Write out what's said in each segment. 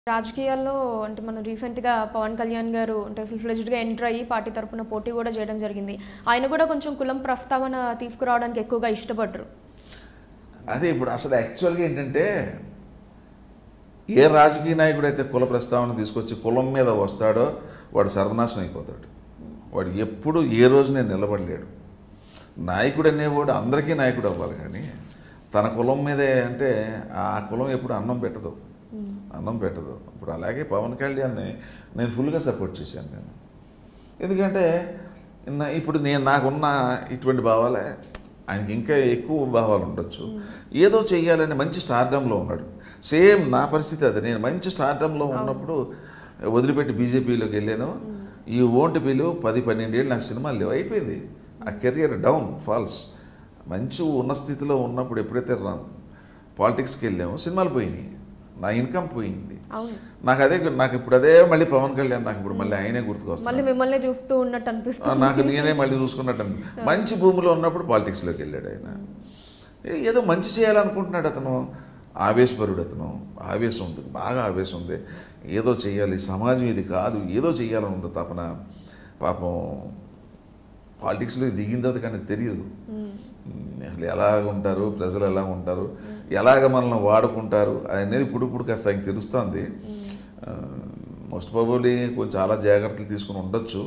రాజకీయాల్లో అంటే మనం రీసెంట్గా పవన్ కళ్యాణ్ గారు అంటే ఫుల్ ఫ్లెజ్డ్గా ఎంటర్ అయ్యి పార్టీ తరపున పోటీ కూడా చేయడం జరిగింది ఆయన కూడా కొంచెం కులం ప్రస్తావన తీసుకురావడానికి ఎక్కువగా ఇష్టపడ్డరు అదే ఇప్పుడు అసలు యాక్చువల్గా ఏంటంటే ఏ రాజకీయ నాయకుడు అయితే కుల ప్రస్తావన తీసుకొచ్చి కులం మీద వస్తాడో వాడు సర్వనాశనం అయిపోతాడు వాడు ఎప్పుడు ఏ రోజు నేను నిలబడలేడు నాయకుడు అనేవాడు అందరికీ నాయకుడు అవ్వాలి కానీ తన కులం మీదే అంటే ఆ కులం ఎప్పుడు అన్నం పెట్టదు అన్నం పెట్టదు ఇప్పుడు అలాగే పవన్ కళ్యాణ్ని నేను ఫుల్గా సపోర్ట్ చేశాను నేను ఎందుకంటే నా- ఇప్పుడు నేను నాకున్న ఇటువంటి భావాలే ఆయనకి ఇంకా ఎక్కువ భావాలు ఉండొచ్చు ఏదో చెయ్యాలని మంచి స్టార్డంలో ఉన్నాడు సేమ్ నా పరిస్థితి అది నేను మంచి స్టార్డంలో ఉన్నప్పుడు వదిలిపెట్టి బీజేపీలోకి వెళ్ళాను ఈ ఓంటి పిలు పది పన్నెండేళ్ళు నాకు సినిమాలు లేవు అయిపోయింది ఆ కెరియర్ డౌన్ ఫాల్స్ మంచి ఉన్న స్థితిలో ఉన్నప్పుడు ఎప్పుడైతే పాలిటిక్స్కి వెళ్ళామో సినిమాలు పోయినాయి నా ఇన్కమ్ పోయింది అవును నాకు అదే నాకు ఇప్పుడు అదే మళ్ళీ పవన్ కళ్యాణ్ నాకు ఇప్పుడు మళ్ళీ ఆయనే గుర్తుకొస్తాను మళ్ళీ మిమ్మల్ని చూస్తూ ఉన్నట్టు ఆ, అనిపిస్తుంది నాకు నేనే మళ్ళీ చూసుకున్నట్టు అనిపి- మంచి భూమిలో ఉన్నప్పుడు పాలిటిక్స్లోకి వెళ్ళాడు ఆయన ఏ- ఏదో మంచి చేయాలనుకుంటున్నాడు అతను ఆవేశపరుడు అతను ఆవేశం ఉంది బాగా ఆవేశం ఉంది ఏదో చేయాలి సమాజం ఇది కాదు ఏదో చేయాలని ఉంది తపన పాపం పాలిటిక్స్లో దిగిన తర్వాత కానీ తెలియదు ఉమ్, అసలు ఎలాగ ఉంటారు ప్రజలు ఎలా ఉంటారు ఎలాగ మనల్ని వాడుకుంటారు అనేది ఇప్పుడు ఇప్పుడు కాస్త ఆయనకి తెలుస్తుంది మోస్ట్ ప్రాబబ్లీ కొంచెం చాలా జాగ్రత్తలు తీసుకుని ఉండొచ్చు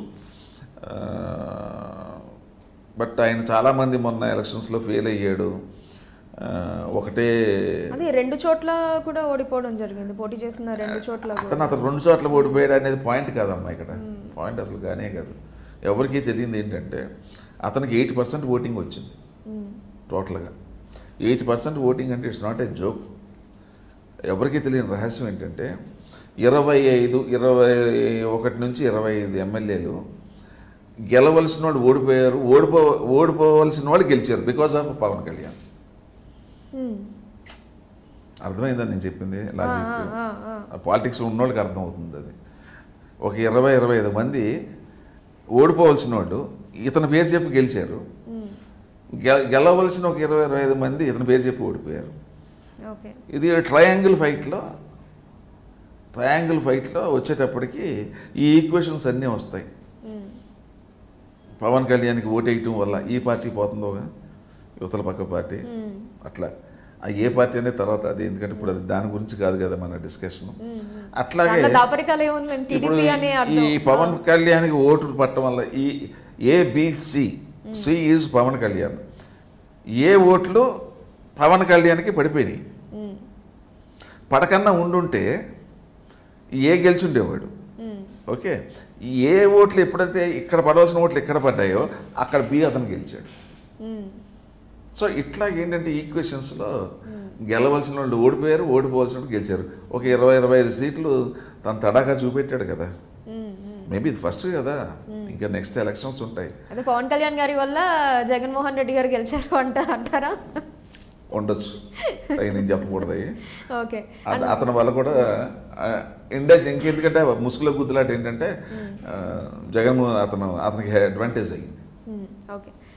బట్ ఆయన చాలామంది మొన్న ఎలక్షన్స్లో ఫెయిల్ అయ్యాడు ఆ, ఒకటే అది రెండు చోట్ల కూడా ఓడిపోవడం జరిగింది పోటీ చేసిన రెండు చోట్ల కూడా. అతను అతను రెండు చోట్ల ఓడిపోయాడు అనేది పాయింట్ కాదమ్మా ఇక్కడ పాయింట్ అసలు కానే కాదు ఎవరికీ తెలియదు ఏంటంటే అతనికి ఎయిటీ పర్సెంట్ ఓటింగ్ వచ్చింది ఉమ్, టోటల్గా ఎయిటీ పర్సెంట్ ఓటింగ్ అంటే ఇట్స్ నాట్ ఏ జోక్ ఎవరికీ తెలియని రహస్యం ఏంటంటే ఇరవై ఐదు ఇరవై ఒకటి నుంచి ఇరవై ఐదు ఎమ్మెల్యేలు గెలవలసిన వాళ్ళు ఓడిపోయారు ఓడిపో ఓడిపోవలసిన వాళ్ళు గెలిచారు because of Pawan Kalyan um, అర్థమైందని నేను చెప్పింది లాజిక్ ఆ, ఆ, ఆ. పాలిటిక్స్ ఉన్నోళ్ళకి అర్థమవుతుంది అది ఒక ఇరవై ఇరవై ఐదు మంది ఓడిపోవలసిన వాళ్ళు ఇతని పేరు చెప్పి గెలిచారు ఉమ్, గె- గెలవలసిన ఒక ఇరవై ఇరవై ఐదు మంది ఇతని పేరు చెప్పి ఓడిపోయారు ఓకే ఇది ట్రయాంగిల్ ఫైట్లో ట్రయాంగిల్ ఫైట్లో వచ్చేటప్పటికి ఈ ఈక్వేషన్స్ అన్నీ వస్తాయి ఉమ్, పవన్ కళ్యాణ్కి ఓటేయటం వల్ల ఈ పార్టీ పోతుందోగా యువతల పక్క పార్టీ ఉమ్, అట్లా ఆ ఏ పార్టీ అనే తర్వాత అది ఎందుకంటే ఇప్పుడు అది దాని గురించి కాదు కదా మన డిస్కషన్ ఉమ్, ఉమ్. అట్లాగే దాంట్లో దాపరికాలు ఏముంది ఇప్పుడు టీడీపీ అనే ఈ అర్థం పవన్ కళ్యాణ్కి ఓట్లు పట్టడం వల్ల ఈ ABC C is Pawan Kalyan A ఓట్లు పవన్ కళ్యాణ్కి పడిపోయినాయి ఉమ్, పడకన్నా ఉండుంటే ఏ గెలిచుండేవాడు ఉమ్, ఓకే ఏ ఓట్లు ఎప్పుడైతే ఇక్కడ పడవలసిన ఓట్లు ఎక్కడ పడ్డాయో అక్కడ బి అతను గెలిచాడు ఉమ్, సో ఇట్లా ఏంటంటే ఈక్వేషన్స్లో గెలవలసిన వాళ్ళు ఓడిపోయారు ఓడిపోవాల్సిన వాళ్ళు గెలిచారు ఒక ఇరవై ఇరవై ఐదు సీట్లు తన తడాకా చూపెట్టాడు కదా ఉమ్, ఉమ్. మేబీ ఇది ఫస్ట్ కదా ఇంకా నెక్స్ట్ ఎలక్షన్స్ ఉంటాయి అదే పవన్ కళ్యాణ్ గారి వల్ల జగన్మోహన్ రెడ్డి గారు గెలిచారు అంట అంటారా ఉండొచ్చు అవి నేను చెప్పకూడదు అవి. ఓకే అత- అతని వల్ల కూడా ఆ, ఇండియా ఇంకెందుకంటే ముసుగుల గుద్దులాట ఏంటంటే ఆ, జగన్ అతను అతనికి అడ్వాంటేజ్ అయ్యింది ఉమ్, ఓకే